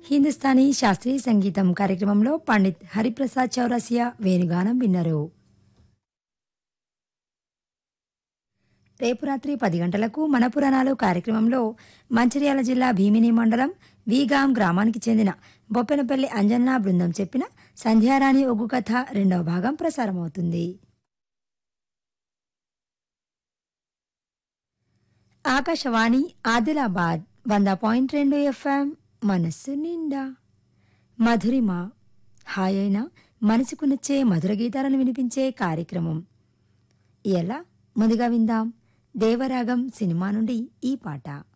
హిందుస్థానీ శాస్త్రీయ సంగీతం కార్యక్రమంలో పండిత్ హరిప్రసాద్ చౌరసియా వేణుగానం విన్నారు రేపు రాత్రి పది గంటలకు మన పురాణాలు కార్యక్రమంలో మంచిర్యాల జిల్లా భీమిని మండలం వీగాం గ్రామానికి చెందిన బొప్పెనపల్లి అంజన్న బృందం చెప్పిన సంధ్యారాణి ఒగ్గు కథ రెండవ భాగం ప్రసారమవుతుంది ఆకాశవాణి ఆదిలాబాద్ వంద పాయింట్ రెండు ఎఫ్ఎం మనస్సు నిండా మధురిమ హాయైన మనసుకు నచ్చే మధుర గీతాలను వినిపించే కార్యక్రమం ఎలా ముందుగా విందాం దేవరాగం సినిమా నుండి ఈ పాట